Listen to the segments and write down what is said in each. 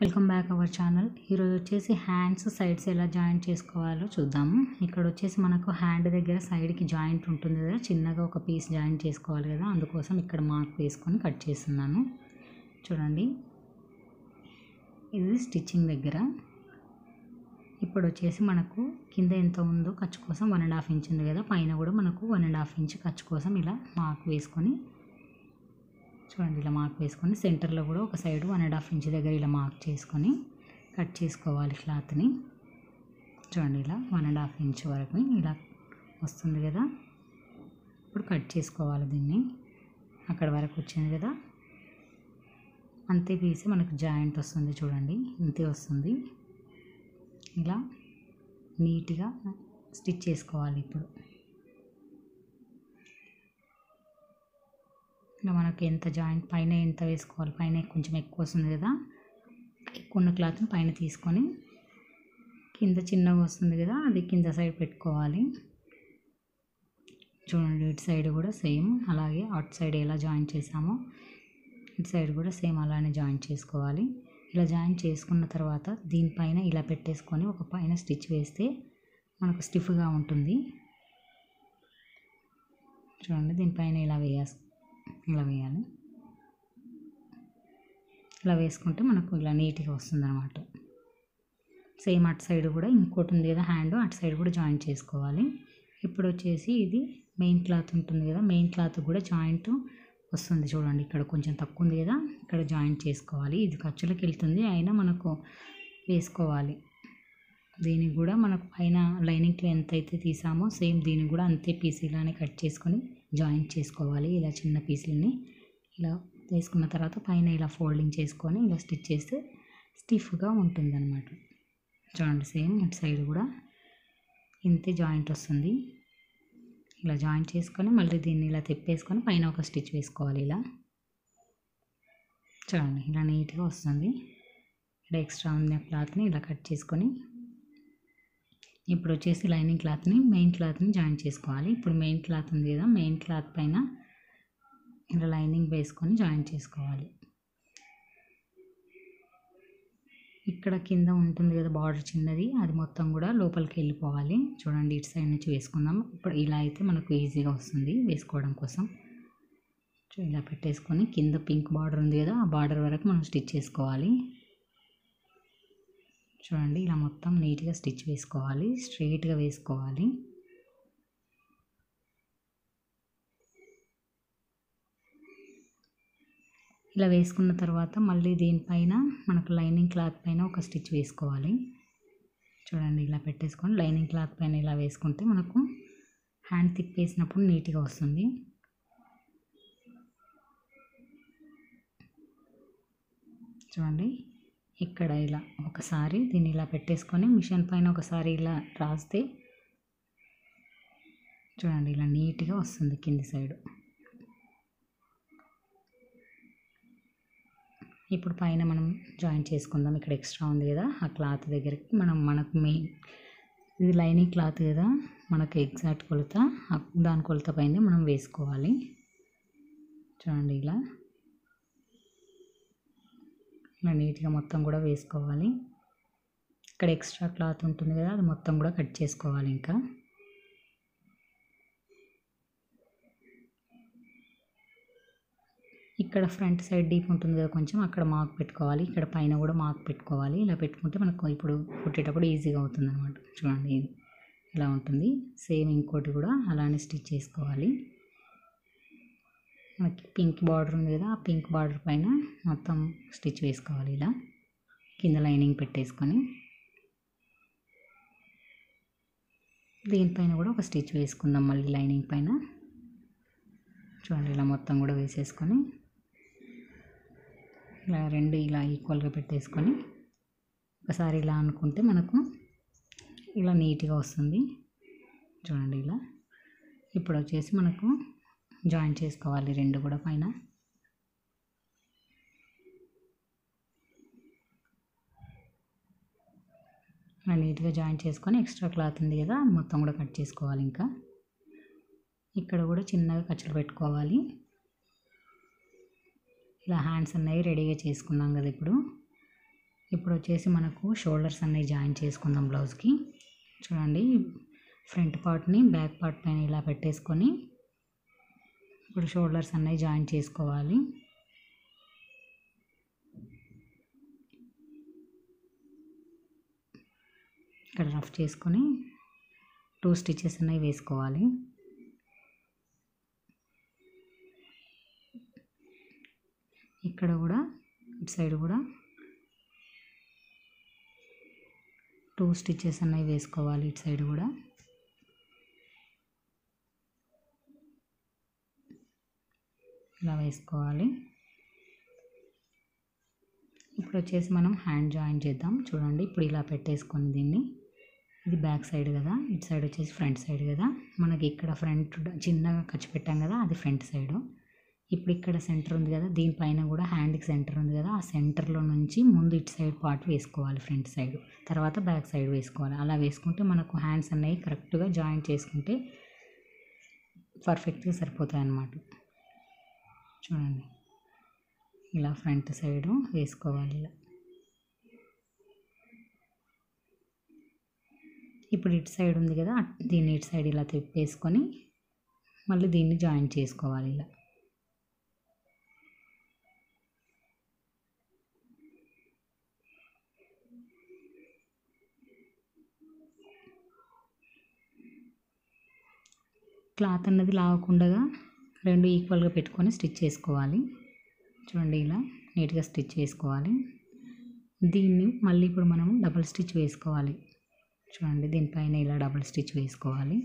welcome back our channel ఈరోజు వచ్చేసి hands sides ఎలా జాయింట్ చేసుకోవాలో చూద్దాము ఇక్కడ వచ్చేసి మనకు హ్యాండ్ దగ్గర సైడ్కి జాయింట్ ఉంటుంది కదా చిన్నగా ఒక పీస్ జాయింట్ చేసుకోవాలి కదా అందుకోసం ఇక్కడ మార్క్ వేసుకొని కట్ చేస్తున్నాను చూడండి ఇది స్టిచ్చింగ్ దగ్గర ఇప్పుడు వచ్చేసి మనకు కింద ఎంత ఉందో ఖర్చు కోసం వన్ అండ్ హాఫ్ ఇంచ్ ఉంది కదా పైన కూడా మనకు వన్ అండ్ హాఫ్ ఇంచ్ ఖర్చు కోసం ఇలా మార్క్ వేసుకొని చూడండి ఇలా మార్క్ వేసుకొని సెంటర్లో కూడా ఒక side one and half inch దగ్గర ఇలా మార్క్ చేసుకొని కట్ చేసుకోవాలి క్లాత్ని చూడండి ఇలా వన్ అండ్ హాఫ్ ఇంచ్ వరకు ఇలా వస్తుంది కదా ఇప్పుడు కట్ చేసుకోవాలి దీన్ని అక్కడ వరకు వచ్చింది కదా అంతే పీసి మనకు జాయింట్ వస్తుంది చూడండి ఇంతే వస్తుంది ఇలా నీట్గా స్టిచ్ చేసుకోవాలి ఇప్పుడు ఇలా మనకు ఎంత జాయింట్ పైన ఎంత వేసుకోవాలి పైన కొంచెం ఎక్కువ వస్తుంది కదా ఎక్కువ ఉన్న క్లాత్ని పైన తీసుకొని కింద చిన్నగా వస్తుంది కదా అది కింద సైడ్ పెట్టుకోవాలి చూడండి ఇటు సైడ్ కూడా సేమ్ అలాగే అటు సైడ్ ఎలా జాయిన్ చేసామో ఇటు సైడ్ కూడా సేమ్ అలానే జాయిన్ చేసుకోవాలి ఇలా జాయిన్ చేసుకున్న తర్వాత దీనిపైన ఇలా పెట్టేసుకొని ఒక పైన స్టిచ్ వేస్తే మనకు స్టిఫ్గా ఉంటుంది చూడండి దీనిపైన ఇలా వేయాలి ఇలా వేయాలి ఇలా వేసుకుంటే మనకు ఇలా నీట్గా వస్తుంది అనమాట సేమ్ అటు సైడ్ కూడా ఇంకోటి ఉంది కదా హ్యాండ్ అటు సైడ్ కూడా జాయిన్ చేసుకోవాలి ఇప్పుడు వచ్చేసి ఇది మెయిన్ క్లాత్ ఉంటుంది కదా మెయిన్ క్లాత్ కూడా జాయింట్ వస్తుంది చూడండి ఇక్కడ కొంచెం తక్కువ ఉంది కదా ఇక్కడ జాయింట్ చేసుకోవాలి ఇది ఖర్చులకు వెళ్తుంది అయినా మనకు వేసుకోవాలి దీనికి కూడా మనకు పైన లైనింగ్లో ఎంత అయితే తీసామో సేమ్ దీనికి కూడా అంతే పీస్ ఇలానే కట్ చేసుకొని జాయింట్ చేసుకోవాలి ఇలా చిన్న పీసులని ఇలా వేసుకున్న తర్వాత పైన ఇలా ఫోల్డింగ్ చేసుకొని ఇలా స్టిచ్ చేస్తే స్టిఫ్గా ఉంటుంది అనమాట చూడండి సేమ్ ఇటు సైడ్ కూడా ఇంతే జాయింట్ వస్తుంది ఇలా జాయింట్ చేసుకొని మళ్ళీ దీన్ని ఇలా తిప్పేసుకొని పైన ఒక స్టిచ్ వేసుకోవాలి ఇలా చూడండి ఇలా నీట్గా వస్తుంది ఇక్కడ ఎక్స్ట్రా ఉన్న క్లాత్ని ఇలా కట్ చేసుకొని ఇప్పుడు వచ్చేసి లైనింగ్ క్లాత్ని మెయిన్ క్లాత్ని జాయిన్ చేసుకోవాలి ఇప్పుడు మెయిన్ క్లాత్ ఉంది కదా మెయిన్ క్లాత్ పైన ఇలా లైనింగ్ వేసుకొని జాయిన్ చేసుకోవాలి ఇక్కడ కింద ఉంటుంది కదా బార్డర్ చిన్నది అది మొత్తం కూడా లోపలికి వెళ్ళిపోవాలి చూడండి ఇటు సైడ్ నుంచి వేసుకుందాం ఇప్పుడు ఇలా అయితే మనకు ఈజీగా వస్తుంది వేసుకోవడం కోసం ఇలా పెట్టేసుకొని కింద పింక్ బార్డర్ ఉంది కదా ఆ బార్డర్ వరకు మనం స్టిచ్ చేసుకోవాలి చూడండి ఇలా మొత్తం నీట్గా స్టిచ్ వేసుకోవాలి స్ట్రైట్గా వేసుకోవాలి ఇలా వేసుకున్న తర్వాత మళ్ళీ దీనిపైన మనకు లైనింగ్ క్లాత్ పైన ఒక స్టిచ్ వేసుకోవాలి చూడండి ఇలా పెట్టేసుకొని లైనింగ్ క్లాత్ పైన ఇలా వేసుకుంటే మనకు హ్యాండ్ తిప్పేసినప్పుడు నీట్గా వస్తుంది చూడండి ఇక్కడ ఇలా ఒకసారి దీన్ని ఇలా పెట్టేసుకొని మిషన్ పైన ఒకసారి ఇలా రాస్తే చూడండి ఇలా నీట్గా వస్తుంది కింది సైడ్ ఇప్పుడు పైన మనం జాయిన్ చేసుకుందాం ఇక్కడ ఎక్స్ట్రా ఉంది కదా ఆ క్లాత్ దగ్గరికి మనం మనకు మెయిన్ ఇది లైనింగ్ క్లాత్ కదా మనకు ఎగ్జాక్ట్ కొలత దాని కొలత పైన మనం వేసుకోవాలి చూడండి ఇలా ఇలా నీట్గా మొత్తం కూడా వేసుకోవాలి ఇక్కడ ఎక్స్ట్రా క్లాత్ ఉంటుంది కదా అది మొత్తం కూడా కట్ చేసుకోవాలి ఇంకా ఇక్కడ ఫ్రంట్ సైడ్ డీప్ ఉంటుంది కదా కొంచెం అక్కడ మార్క్ పెట్టుకోవాలి ఇక్కడ పైన కూడా మార్క్ పెట్టుకోవాలి ఇలా పెట్టుకుంటే మనకు ఇప్పుడు కుట్టేటప్పుడు ఈజీగా అవుతుంది అనమాట చూడండి ఇది ఇలా ఉంటుంది సేమ్ ఇంకోటి కూడా అలానే స్టిచ్ చేసుకోవాలి మనకి పింక్ బార్డర్ ఉంది కదా ఆ పింక్ బార్డర్ పైన మొత్తం స్టిచ్ వేసుకోవాలి ఇలా కింద లైనింగ్ పెట్టేసుకొని దీనిపైన కూడా ఒక స్టిచ్ వేసుకుందాం మళ్ళీ లైనింగ్ పైన చూడండి ఇలా మొత్తం కూడా వేసేసుకొని ఇలా రెండు ఇలా ఈక్వల్గా పెట్టేసుకొని ఒకసారి ఇలా అనుకుంటే మనకు ఇలా నీట్గా వస్తుంది చూడండి ఇలా ఇప్పుడు వచ్చేసి మనకు జాయిన్ చేసుకోవాలి రెండు కూడా పైన ఇలా నీట్గా జాయిన్ చేసుకొని ఎక్స్ట్రా క్లాత్ ఉంది కదా మొత్తం కూడా కట్ చేసుకోవాలి ఇంకా ఇక్కడ కూడా చిన్నగా ఖర్చులు పెట్టుకోవాలి ఇలా హ్యాండ్స్ అన్నవి రెడీగా చేసుకున్నాం కదా ఇప్పుడు ఇప్పుడు వచ్చేసి మనకు షోల్డర్స్ అన్నీ జాయిన్ చేసుకుందాం బ్లౌజ్కి చూడండి ఫ్రంట్ పార్ట్ని బ్యాక్ పార్ట్ పైన ఇలా పెట్టేసుకొని ఇప్పుడు షోల్డర్స్ అన్నీ జాయిన్ చేసుకోవాలి ఇక్కడ రఫ్ చేసుకొని టూ స్టిచెస్ అనేవి వేసుకోవాలి ఇక్కడ కూడా ఇటు సైడ్ కూడా టూ స్టిచెస్ అనేవి వేసుకోవాలి ఇటు సైడ్ కూడా ఇలా వేసుకోవాలి ఇప్పుడు వచ్చేసి మనం హ్యాండ్ జాయిన్ చేద్దాం చూడండి ఇప్పుడు ఇలా పెట్టేసుకొని దీన్ని ఇది బ్యాక్ సైడ్ కదా ఇటు సైడ్ వచ్చేసి ఫ్రంట్ సైడ్ కదా మనకి ఇక్కడ ఫ్రంట్ చిన్నగా ఖర్చు పెట్టాం కదా అది ఫ్రంట్ సైడ్ ఇప్పుడు ఇక్కడ సెంటర్ ఉంది కదా దీనిపైన కూడా హ్యాండ్కి సెంటర్ ఉంది కదా ఆ సెంటర్లో నుంచి ముందు ఇటు సైడ్ పార్ట్ వేసుకోవాలి ఫ్రంట్ సైడ్ తర్వాత బ్యాక్ సైడ్ వేసుకోవాలి అలా వేసుకుంటే మనకు హ్యాండ్స్ అనేవి కరెక్ట్గా జాయిన్ చేసుకుంటే పర్ఫెక్ట్గా సరిపోతాయి అన్నమాట చూడండి ఇలా ఫ్రంట్ సైడు వేసుకోవాలి ఇలా ఇప్పుడు ఇటు సైడ్ ఉంది కదా దీన్ని ఇటు సైడ్ ఇలా తిప్పేసుకొని మళ్ళీ దీన్ని జాయిన్ చేసుకోవాలి ఇలా క్లాత్ అన్నది లాగకుండా రెండు ఈక్వల్గా పెట్టుకొని స్టిచ్ చేసుకోవాలి చూడండి ఇలా నీట్గా స్టిచ్ చేసుకోవాలి దీన్ని మళ్ళీ ఇప్పుడు మనం డబుల్ స్టిచ్ వేసుకోవాలి చూడండి దీనిపైన ఇలా డబుల్ స్టిచ్ వేసుకోవాలి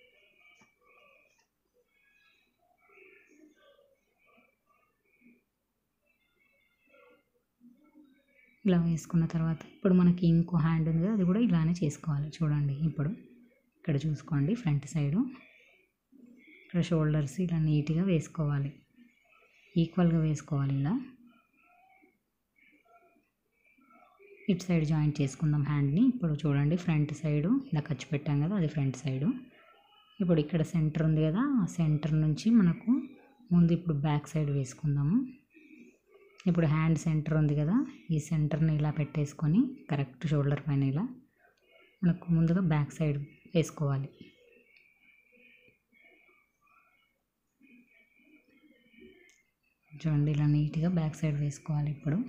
ఇలా వేసుకున్న తర్వాత ఇప్పుడు మనకి ఇంకో హ్యాండ్ ఉంది కదా అది కూడా ఇలానే చేసుకోవాలి చూడండి ఇప్పుడు ఇక్కడ చూసుకోండి ఫ్రంట్ సైడు ఇక్కడ షోల్డర్స్ ఇలా నీట్గా వేసుకోవాలి ఈక్వల్గా వేసుకోవాలి ఇలా ఇటు సైడ్ జాయింట్ చేసుకుందాం హ్యాండ్ని ఇప్పుడు చూడండి ఫ్రంట్ సైడు ఇలా ఖర్చు పెట్టాం కదా అది ఫ్రంట్ సైడు ఇప్పుడు ఇక్కడ సెంటర్ ఉంది కదా ఆ సెంటర్ నుంచి మనకు ముందు ఇప్పుడు బ్యాక్ సైడ్ వేసుకుందాము ఇప్పుడు హ్యాండ్ సెంటర్ ఉంది కదా ఈ సెంటర్ని ఇలా పెట్టేసుకొని కరెక్ట్ షోల్డర్ పైన ఇలా మనకు ముందుగా బ్యాక్ సైడ్ వేసుకోవాలి చూడండి ఇలా నీట్గా బ్యాక్ సైడ్ వేసుకోవాలి ఇప్పుడు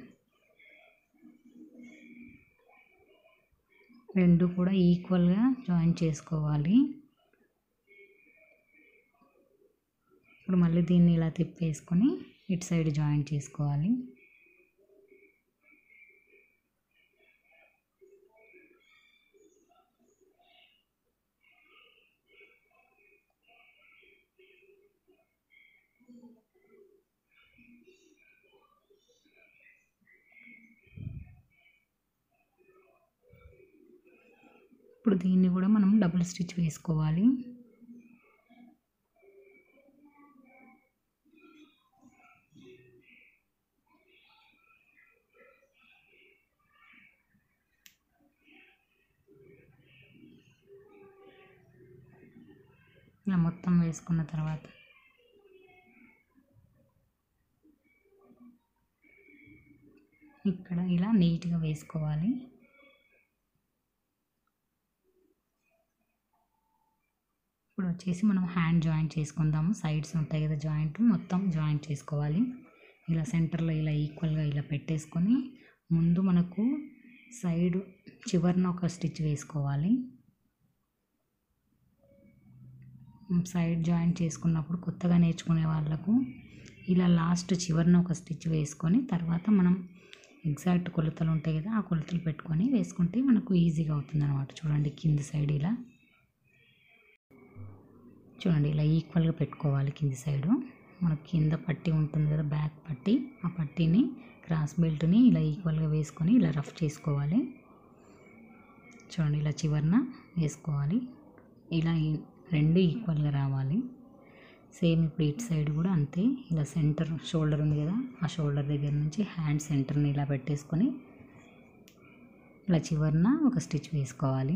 రెండు కూడా ఈక్వల్గా జాయిన్ చేసుకోవాలి ఇప్పుడు మళ్ళీ దీన్ని ఇలా తిప్పేసుకొని ఇటు సైడ్ జాయిన్ చేసుకోవాలి ఇప్పుడు దీన్ని కూడా మనం డబుల్ స్టిచ్ వేసుకోవాలి ఇలా మొత్తం వేసుకున్న తర్వాత ఇక్కడ ఇలా నీట్గా వేసుకోవాలి ఇప్పుడు వచ్చేసి మనం హ్యాండ్ జాయింట్ చేసుకుందాము సైడ్స్ ఉంటాయి కదా జాయింట్ మొత్తం జాయింట్ చేసుకోవాలి ఇలా సెంటర్లో ఇలా ఈక్వల్గా ఇలా పెట్టేసుకొని ముందు మనకు సైడ్ చివరిన ఒక స్టిచ్ వేసుకోవాలి సైడ్ జాయింట్ చేసుకున్నప్పుడు కొత్తగా నేర్చుకునే వాళ్ళకు ఇలా లాస్ట్ చివరిన ఒక స్టిచ్ వేసుకొని తర్వాత మనం ఎగ్జాక్ట్ కొలతలు ఉంటాయి కదా ఆ కొలతలు పెట్టుకొని వేసుకుంటే మనకు ఈజీగా అవుతుంది అనమాట చూడండి కింది సైడ్ ఇలా చూడండి ఇలా ఈక్వల్గా పెట్టుకోవాలి కింది సైడు మనకి కింద పట్టి ఉంటుంది కదా బ్యాక్ పట్టి ఆ పట్టీని క్రాస్ బెల్ట్ని ఇలా ఈక్వల్గా వేసుకొని ఇలా రఫ్ చేసుకోవాలి చూడండి ఇలా చివరన వేసుకోవాలి ఇలా ఈ- రెండు ఈక్వల్గా రావాలి సేమ్ ఇప్పుడు ఇటు సైడ్ కూడా అంతే ఇలా సెంటర్ షోల్డర్ ఉంది కదా ఆ షోల్డర్ దగ్గర నుంచి హ్యాండ్ సెంటర్ని ఇలా పెట్టేసుకొని ఇలా చివరన ఒక స్టిచ్ వేసుకోవాలి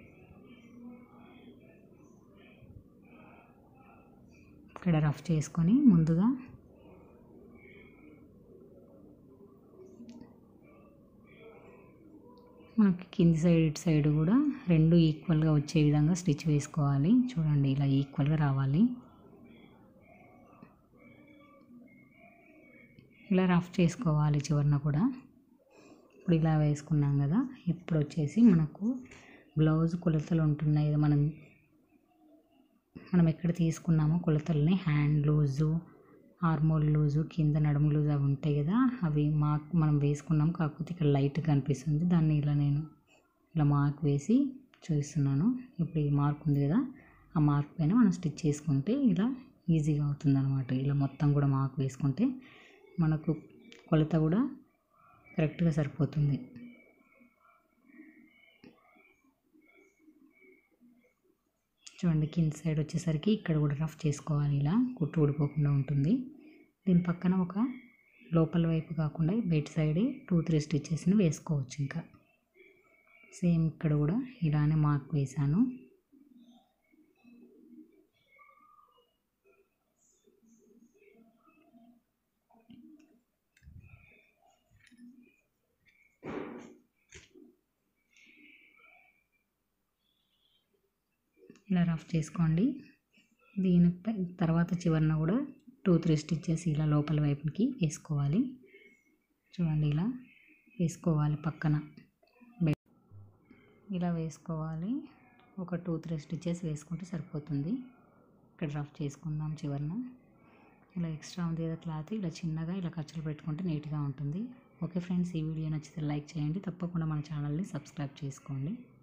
ఇక్కడ రఫ్ చేసుకొని ముందుగా మనకి కింది సైడ్ ఇటు సైడ్ కూడా రెండు ఈక్వల్గా వచ్చే విధంగా స్టిచ్ వేసుకోవాలి చూడండి ఇలా ఈక్వల్గా రావాలి ఇలా రఫ్ చేసుకోవాలి చివరన కూడా ఇప్పుడు ఇలా వేసుకున్నాం కదా ఇప్పుడు వచ్చేసి మనకు బ్లౌజ్ కొలతలు ఉంటున్నాయి కదా మనం మనం ఎక్కడ తీసుకున్నామో కొలతల్ని హ్యాండ్ లూజు ఆర్మోల్ లూజు కింద నడుము లూజు అవి ఉంటాయి కదా అవి మార్క్ మనం వేసుకున్నాం కాకపోతే ఇక్కడ లైట్గా కనిపిస్తుంది దాన్ని ఇలా నేను ఇలా మార్క్ వేసి చూపిస్తున్నాను ఇప్పుడు ఈ మార్క్ ఉంది కదా ఆ మార్క్ పైన మనం స్టిచ్ చేసుకుంటే ఇలా ఈజీగా అవుతుంది అనమాట ఇలా మొత్తం కూడా మార్క్ వేసుకుంటే మనకు కొలత కూడా కరెక్ట్గా సరిపోతుంది చూడండి కింద సైడ్ వచ్చేసరికి ఇక్కడ కూడా రఫ్ చేసుకోవాలి ఇలా కుట్టు ఊడిపోకుండా ఉంటుంది దీని పక్కన ఒక లోపల వైపు కాకుండా బయట సైడే టూ త్రీ స్టిచెస్ని వేసుకోవచ్చు ఇంకా సేమ్ ఇక్కడ కూడా ఇలానే మార్క్ వేసాను ఇలా రఫ్ చేసుకోండి దీనిపై తర్వాత చివరన కూడా టూ త్రీ స్టిచ్చెస్ ఇలా లోపల వైపుకి వేసుకోవాలి చూడండి ఇలా వేసుకోవాలి పక్కన బె- ఇలా వేసుకోవాలి ఒక టూ త్రీ స్టిచ్చెస్ వేసుకుంటే సరిపోతుంది ఇక్కడ రఫ్ చేసుకుందాం చివరన ఇలా ఎక్స్ట్రా ఉంది కదా క్లాత్ ఇలా చిన్నగా ఇలా ఖర్చులు పెట్టుకుంటే నీట్గా ఉంటుంది ఓకే ఫ్రెండ్స్ ఈ వీడియో నచ్చితే లైక్ చేయండి తప్పకుండా మన ఛానల్ని సబ్స్క్రైబ్ చేసుకోండి